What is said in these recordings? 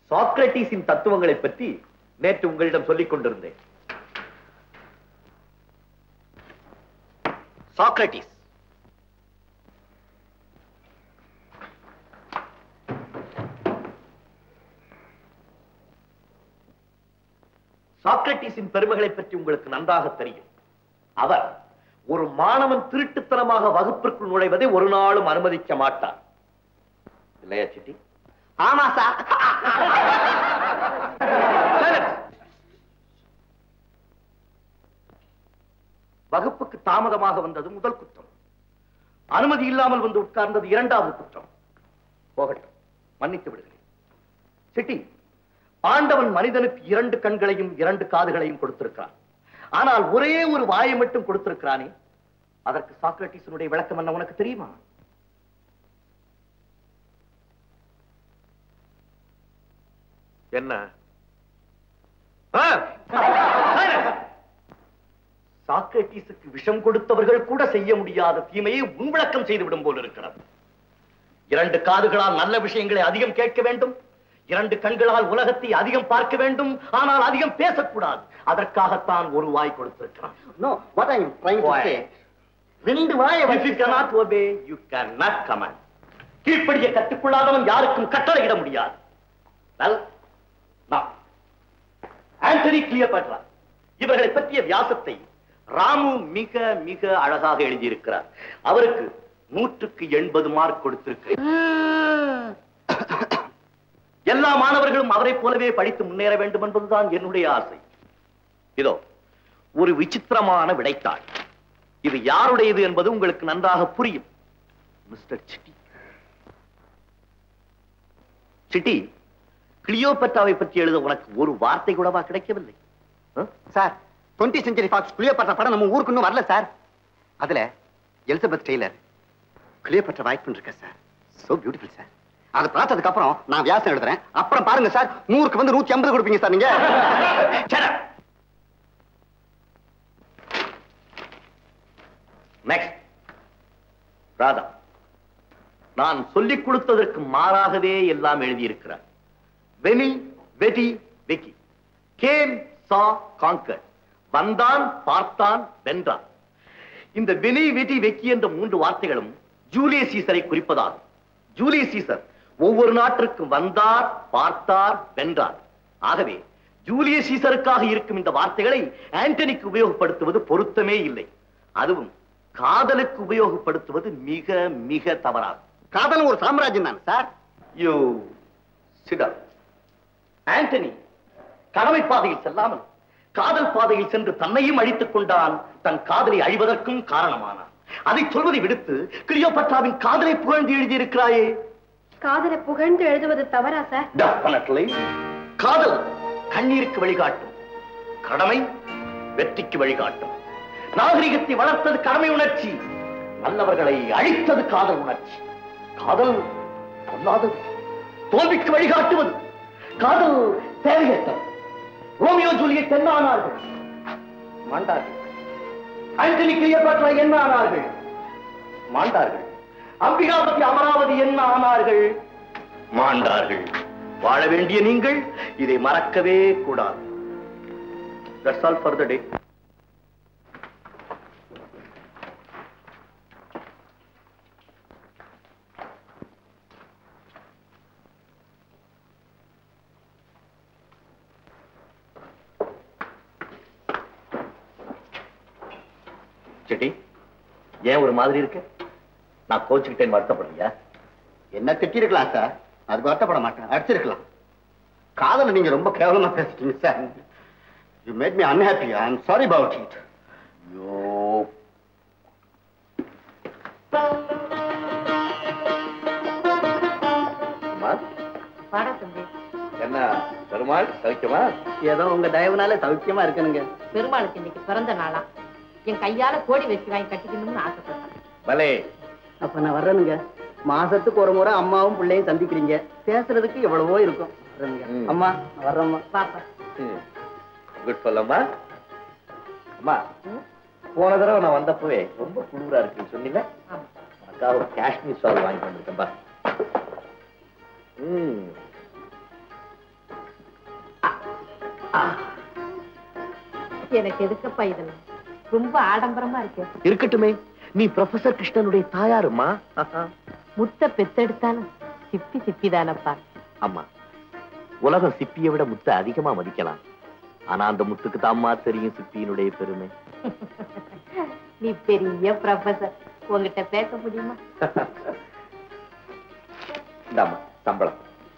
சாக்ரட்டிஸின் தத்துவங்களை பற்றி நேற்று உங்களிடம் சொல்லிக் கொண்டிருந்தேன் சாக்ரட்டிஸ் சாக்ரட்டிஸின் பெருமைகளை பற்றி உங்களுக்கு நன்றாக தெரியும் அவர் ஒரு மாணவன் திருட்டுத்தனமாக வகுப்பிற்குள் நுழைவதை ஒரு நாளும் அனுமதிக்க மாட்டார் இல்லையா சிட்டி ஆமா சார் Silence. வகுப்புக்கு தாமதமாக வந்தது முதல் குற்றம் அனுமதி இல்லாமல் வந்து உட்கார்ந்தது இரண்டாவது குற்றம் போகட்டும் மன்னித்து விடுகிறேன் சிட்டி ஆண்டவன் மனிதனுக்கு இரண்டு கண்களையும் இரண்டு காதுகளையும் கொடுத்திருக்கிறான் ஆனால் ஒரே ஒரு வாயை மட்டும் கொடுத்திருக்கிறானே அதற்கு சாக்ரட்டிஸனுடைய விளக்கம் என்ன உனக்கு தெரியுமா என்ன ஆ! சாக்ரட்டிஸுக்கு விஷம் கொடுத்தவர்கள் கூட செய்ய முடியாத தீமையை உன்விளக்கம் செய்துவிடும் போல் இருக்கிறது இரண்டு காதுகளால் நல்ல விஷயங்களை அதிகம் கேட்க வேண்டும் இரண்டு கண்களால் உலகத்தை அதிகம் பார்க்க வேண்டும் ஆனால் அதிகம் பேசக்கூடாது அதற்காகத்தான் ஒரு வாய் கொடுத்திருக்கிறான் no what I am trying to say ரெண்டு வாயை If you cannot obey, you cannot command. கீழ்ப்படிய கற்றுக்கொள்ளாதவன் யாருக்கும் கட்டளையிட முடியாது Well, now, ஆண்டனி கிளியோபாட்ரா இவர்களை பற்றிய வியாசத்தை ராமு மிக மிக அழகாக எழுதியிருக்கிறார் அவருக்கு நூற்றுக்கு எண்பது மார்க் கொடுத்திருக்கிறேன் எல்லா மாணவர்களும் அவரைப் போலவே படித்து முன்னேற வேண்டும் என்பதுதான் என்னுடைய ஆசை இதோ ஒரு விசித்திரமான விடைத்தாள் இது யாருடையது என்பது உங்களுக்கு நன்றாக புரியும் மிஸ்டர் சிட்டி சிட்டி கிளியோபட்ராவை பற்றி எழுத உனக்கு ஒரு வார்த்தை கூடவா கிடைக்கவில்லை ஆ? Sir twenty century Fox Cleopatra படம் நம்ம ஊருக்கு இன்னும் வரல சார் அதுல எலிசபெத் டெய்லர் கிளியோபட்ரா வாய்ப்பு பண்ணிருக்க சார் சோ பியூட்டிஃபுல் சார் அதை பார்த்ததுக்கு அப்புறம் நான் வியாசம் எழுதுறேன் அப்புறம் பாருங்க சார் நூறுக்கு வந்து நூத்தி ஐம்பது கொடுப்பீங்க சார் நீங்க Shut up. Next. ராதா நான் சொல்லிக் கொடுத்ததற்கு மாறாகவே எல்லாம் எழுதியிருக்கிறார் வெனி வெடி வெக்கி கேம் சா காங்கர் வந்தான் பார்த்தான் வென்றான் இந்த வெனி வெடி வெக்கி என்ற மூன்று வார்த்தைகளும் ஜூலியஸ் சீசரை குறிப்பதாகும் ஜூலியஸ் சீசர் ஒவ்வொரு நாட்டிற்கும் வந்தார் பார்த்தார் வென்றார் ஆகவே ஜூலியஸ் சீசருக்காக இருக்கும் இந்த வார்த்தைகளை ஆண்டனிக்கு உபயோகப்படுத்துவது பொருத்தமே இல்லை அதுவும் காதலுக்கு உபயோகப்படுத்துவது மிக மிக தவறாகும் காதலும் ஒரு சாம்ராஜ்யம் தானே சார் யூ சிடர் ஆண்டனி கடமை பாதையில் செல்லாமல் காதல் பாதையில் சென்று தன்னையும் அழித்துக் கொண்டான் தன் காதலை அழிவதற்கும் காரணமானான் அதை சொல்வதை விடுத்து கிளியோபட்ராவின் காதலை புகழ்ந்து எழுதியிருக்கிறாயே காதலை புகழ்ந்து எழுதுவது தவறா சார் டெஃபினட்லி காதல் கண்ணீருக்கு வழிகாட்டும் கடமை வெற்றிக்கு வழிகாட்டும் நாகரிகத்தை வளர்த்தது கடமை உணர்ச்சி நல்லவர்களை அழித்தது காதல் உணர்ச்சி காதல் பொல்லாதது தோல்விக்கு வழிகாட்டுவது காதல் தேவையற்றது ரோமியோ ஜூலியட் என்ன ஆனார்கள் மாண்டார்கள் ஆண்டனி கிளியோபாட்ரா என்ன ஆனார்கள் மாண்டார்கள் அம்பிகாபதி அமராவதி என்ன ஆனார்கள் மாண்டார்கள் வாழ வேண்டிய நீங்கள் இதை மறக்கவே கூடாது That's all for the day. Shetty ஏன் ஒரு மாதிரி இருக்கு நான் கோச்சுக்கிட்டேன்னு வருத்தப்படுறியா என்ன திட்டிருக்கலாம் சார் அது வருத்தப்பட மாட்டேன் அடிச்சிருக்கலாம் காதல நீங்க ரொம்ப கேவலமா பேசிட்டீங்க sir you made me unhappy I am sorry about it ஐயோ அம்மா, வாடா தம்பி என்ன பெருமாள் சௌக்கியமா ஏதோ உங்க தயவுனால சௌக்கியமா இருக்கணுங்க பெருமாளுக்கு இன்னைக்கு பிறந்த நாளா என் கையால கோடி வச்சு வாங்கி கட்டிக்கணும்னு ஆசைப்பட்டேன் பலே அப்ப நான் வர்றேனுங்க மாசத்துக்கு ஒரு முறை அம்மாவும் பிள்ளையும் சந்திக்கிறீங்க பேசுறதுக்கு எவ்வளவோ இருக்கும் வர்றேனுங்க. ம். அம்மா நான் வர்றேம்மா பாப்பா குட் சொல்லம்மா அம்மா போன தடவை நான் வந்தப்பவே ரொம்ப குளிரா இருக்குன்னு சொன்னீங்க ஆமா. அக்கா ஒரு காஷ்மீர் ஷால் வாங்கி வந்திருக்கேன் பா ம் எனக்கு எதுக்கப்பா இதெல்லாம் ரொம்ப ஆடம்பரமா இருக்கு இருக்கட்டுமே நீ ப்ரொஃபசர் கிருஷ்ணனுடைய தாயாருமா முட்டை பெத்தெடுத்தாலும் சிப்பி சிப்பி தானப்பா அம்மா உலகம் சிப்பியை விட முத்தை அதிகமா மதிக்கலாம் ஆனா அந்த முத்துக்கு தாம்மா தெரியும் சிப்பியினுடைய பெருமை நீ பெரிய ப்ரொஃபசர் உங்ககிட்ட பேச முடியுமா இந்தாம்மா சம்பளம்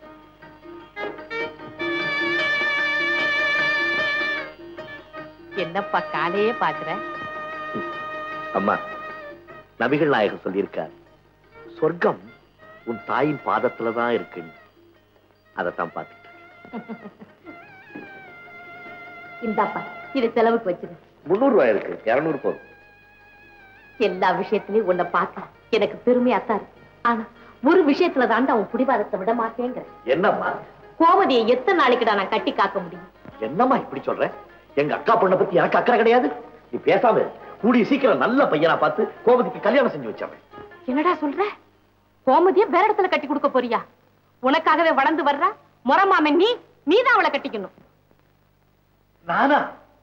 என்னப்பா காலையே பாக்குற அம்மா நபிகள் நாயகர் சொல்லியிருக்கார் சொர்க்கம் உன் தாயின் பாதத்துல தான் இருக்கு அதைத்தான் பார்த்துட்டு இந்தாப்பா இது செலவுக்கு வச்சிரு முந்நூறு ரூபாய் இருக்கு இருநூறு போதும் எல்லா விஷயத்திலயும் உன்னை பார்த்தா எனக்கு பெருமையா தான் இருக்கு ஆனா ஒரு விஷயத்துல தாண்டா உன் பிடிவாதத்தை விட மாட்டேங்கிற என்னம்மா கோமதியை எத்தனை நாளைக்குடா நான் கட்டி காக்க முடியும் என்னம்மா இப்படி சொல்ற எங்க அக்கா பொண்ணை பத்தி எனக்கு அக்கறை கிடையாது நீ பேசாம இரு. கூடிய சீக்கிரம் நல்ல பையனா பார்த்து கோபதிக்கு கல்யாணம் செஞ்சு வச்சாமே என்னடா சொல்ற கோமதிய வேற இடத்துல கட்டி கொடுக்க போறியா உனக்காகவே வளர்ந்து வர்றா முறமாமன் நீ நீதான் அவளை கட்டிக்கணும் நானா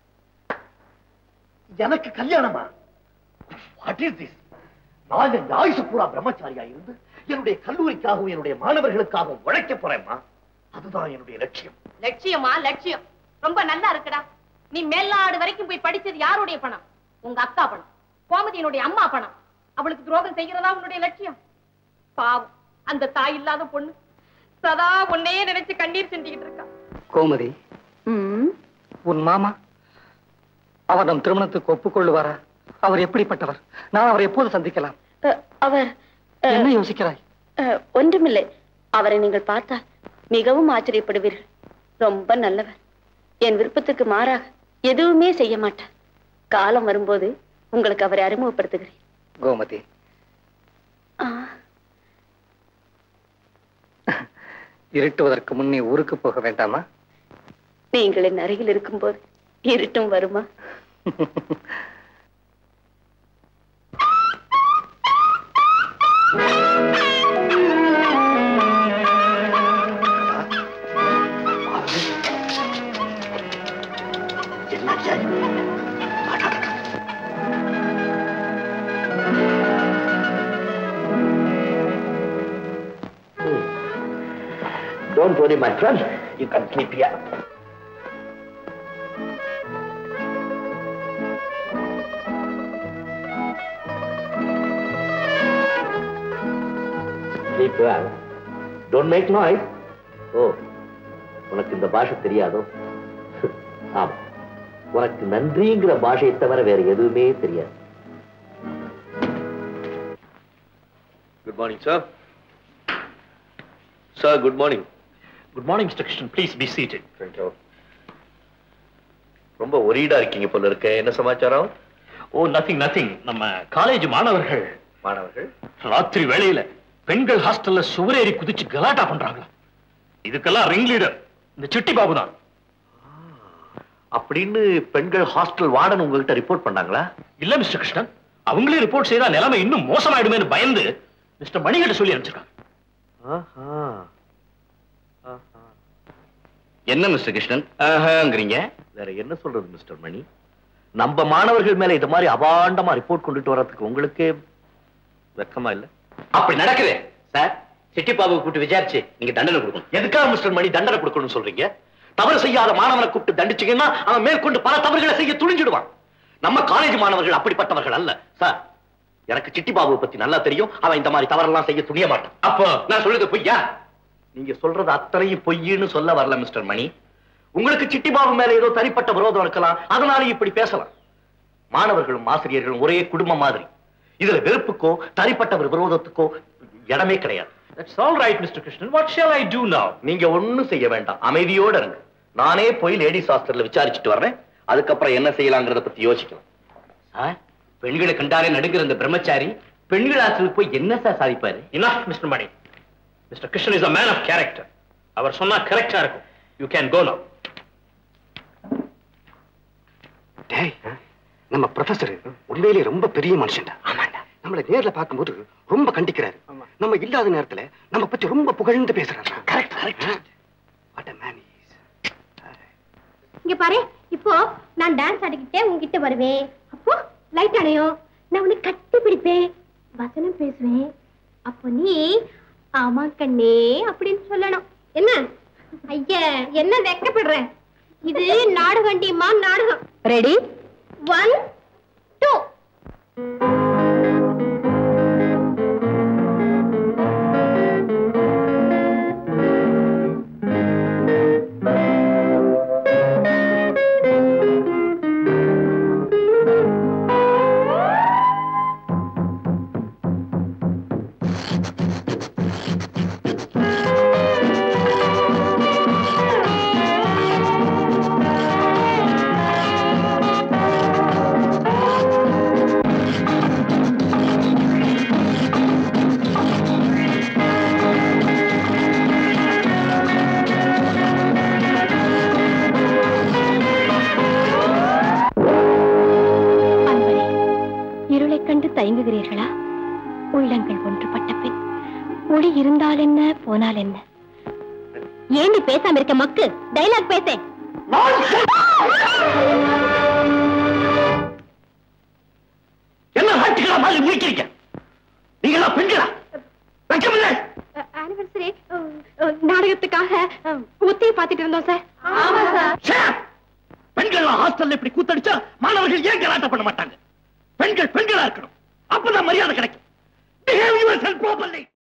எனக்கு கல்யாணமா வாட் இஸ் திஸ் நான் என் ஆயுசு பூரா பிரம்மச்சாரியா இருந்து என்னுடைய கல்லூரிக்காகவும் என்னுடைய மாணவர்களுக்காகவும் உழைக்க போறேம்மா அதுதான் என்னுடைய லட்சியம் லட்சியமா லட்சியம் ரொம்ப நல்லா இருக்குடா நீ மேல்நாடு வரைக்கும் போய் படிச்சது யாருடைய பணம் உங்க அக்கா பணம் கோமதியினுடைய அம்மா பணம் அவளுக்கு துரோகம் செய்யறதா உன்னுடைய லட்சியம் பாவம் அந்த தாய் இல்லாத பொண்ணு சதா உன்னையே நினைச்சு கண்ணீர் செஞ்சுக்கிட்டு இருக்கா கோமதி உன் மாமா அவர் நம் திருமணத்துக்கு ஒப்புக்கொள்ளுவாரா அவர் எப்படிப்பட்டவர் நான் அவரை எப்போது சந்திக்கலாம் அவர் என்ன யோசிக்கிறாய் அஹ், ஒன்றுமில்லை அவரை நீங்கள் பார்த்தால் மிகவும் ஆச்சரியப்படுவீர்கள் ரொம்ப நல்லவர் என் விருப்பத்துக்கு மாறாக எதுவுமே செய்ய மாட்டார் காலம் வரும்போது உங்களுக்கு அவரை அறிமுகப்படுத்துகிறேன் கோமதி ஆ, இருட்டுவதற்கு முன்னே ஊருக்கு போக வேண்டாமா நீங்கள் என் அருகில் இருக்கும்போது இருட்டும் வருமா என்ன அநியாயம்? அடாடா. Hmm. Don't worry, my friend. You can sleep here. Sleep well. Don't make noise. ஓ உனக்கு இந்த பாஷை தெரியாதோ ஆமா உனக்கு நன்றிங்கிற பாஷையை தவிர வேற எதுவுமே தெரியாது Good morning, sir. Sir, good morning. Good morning mister Krishnan please be seated ரொம்ப ஒரீடா இருக்கீங்க போல இருக்க என்ன சமாச்சாரம் ஓ நத்திங் நத்திங் நம்ம காலேஜ் மாணவர்கள் மாணவர்கள் ராத்திரி வேளையில பெண்கள் ஹாஸ்டல்ல சுவரேறி குதிச்சு கலாட்டா பண்றாங்க இதுக்கெல்லாம் ரிங் லீடர் இந்த சிட்டி பாபு தான் அப்படின்னு பெண்கள் ஹாஸ்டல் வார்டன் உங்ககிட்ட ரிப்போர்ட் பண்ணாங்களா இல்ல மிஸ்டர் கிருஷ்ணன் அவங்களே ரிப்போர்ட் செய்தா நிலைமை இன்னும் மோசமாயிடுமேன்னு பயந்து மிஸ்டர் மணிகிட்ட சொல்லி அனுப்பிச்சிருக்காங்க என்ன மிஸ்டர் கிருஷ்ணன் ஆஹாங்கிறீங்க வேற என்ன சொல்றது மிஸ்டர் மணி நம்ம மாணவர்கள் மேல இது மாதிரி அபாண்டமா ரிப்போர்ட் கொண்டுட்டு வர்றதுக்கு உங்களுக்கு வெக்கமா இல்ல அப்படி நடக்குது சார் சிட்டி பாபுவை கூப்பிட்டு விசாரிச்சு நீங்க தண்டனை கொடுக்கணும் எதுக்காக மிஸ்டர் மணி தண்டனை கொடுக்கணும்னு சொல்றீங்க தவறு செய்யாத மாணவனை கூப்பிட்டு தண்டிச்சீங்கன்னா அவன் மேற்கொண்டு பல தவறுகளை செய்ய துணிஞ்சிடுவான் நம்ம காலேஜ் மாணவர்கள் அப்படிப்பட்டவர்கள் அல்ல சார் எனக்கு சிட்டி பாபுவை பத்தி நல்லா தெரியும் அவன் இந்த மாதிரி தவறெல்லாம் செய்ய துணிய மாட்டான் அப்போ நான் சொல்றது பொய்யா நீங்க சொல்றது அத்தனையும் பொய்ன்னு சொல்ல வரல மிஸ்டர் மணி உங்களுக்கு சிட்டி பாபு மேல ஏதோ தனிப்பட்ட விரோதம் இருக்கலாம் அதனால இப்படி பேசலாம் மாணவர்களும் ஆசிரியர்களும் ஒரே குடும்பம் மாதிரி இதுல வெறுப்புக்கோ தனிப்பட்ட ஒரு விரோதத்துக்கோ இடமே கிடையாது That's all right, Mr. Krishnan. What shall I do now? நீங்க ஒண்ணும் செய்ய வேண்டாம் அமைதியோட இருங்க நானே போய் லேடிஸ் ஹாஸ்டல்ல விசாரிச்சுட்டு வர்றேன் அதுக்கப்புறம் என்ன செய்யலாங்கிறத பத்தி யோசிக்கலாம் சார் பெண்களை கண்டாலே நடுங்கிற இந்த பிரம்மச்சாரி பெண்கள் ஆசிரியர் போய் என்ன சார் சாதிப்பாரு Enough, Mr. Mani. Mr. Krishnan is a man of character. அவர் சொன்னா கரெக்டா இருக்கும் யூ கேன் கோ நவ் டேய் நம்ம ப்ரொஃபசர் உண்மையிலேயே ரொம்ப பெரிய மனுஷன்டா ஆமாண்டா நம்மள நேர்ல பார்க்கும்போது ரொம்ப கண்டிக்கிறாரு நம்ம இல்லாத நேரத்துல நம்ம பத்தி ரொம்ப புகழ்ந்து பேசுறாரு correct correct what a man he is இங்க பாரு இப்போ நான் டான்ஸ் ஆடிக்கிட்டே உன்கிட்ட வருவேன் அப்போ லைட் அணையும் நான் உன்னை கட்டி பிடிப்பேன் வசனம் பேசுவேன் அப்போ நீ ஆமா கண்ணே அப்படின்னு சொல்லணும் என்ன ஐயா என்ன வெக்கப்படுற இது நாடகண்டியம்மா நாடகம் ரெடி ஒன் டூ அன்பரே இருளைக் கண்டு தயங்குகிறீர்களா உள்ளங்கள் ஒன்றுபட்ட பின் ஒளி இருந்தால் என்ன போனால் என்ன ஏன் நீ பேசாம இருக்க மக்கு டைலாக் பேச என்ன ஆட்டுகளா மாதிரி முடிக்கிறீங்க நீங்களா பெண்களா வைக்கமில்லை ஆனிவர்சரி நாடகத்துக்காக ஒத்தியை பார்த்துட்டு இருந்தோம் சார் ஆமா சார் ச்சே! பெண்கள்லாம் ஹாஸ்டல்ல இப்படி கூத்தடிச்சா மாணவர்கள் ஏன் கலாட்டம் பண்ண மாட்டாங்க பெண்கள் பெண்களா இருக்கணும் அப்பதான் மரியாதை கிடைக்கும் Behave yourself properly.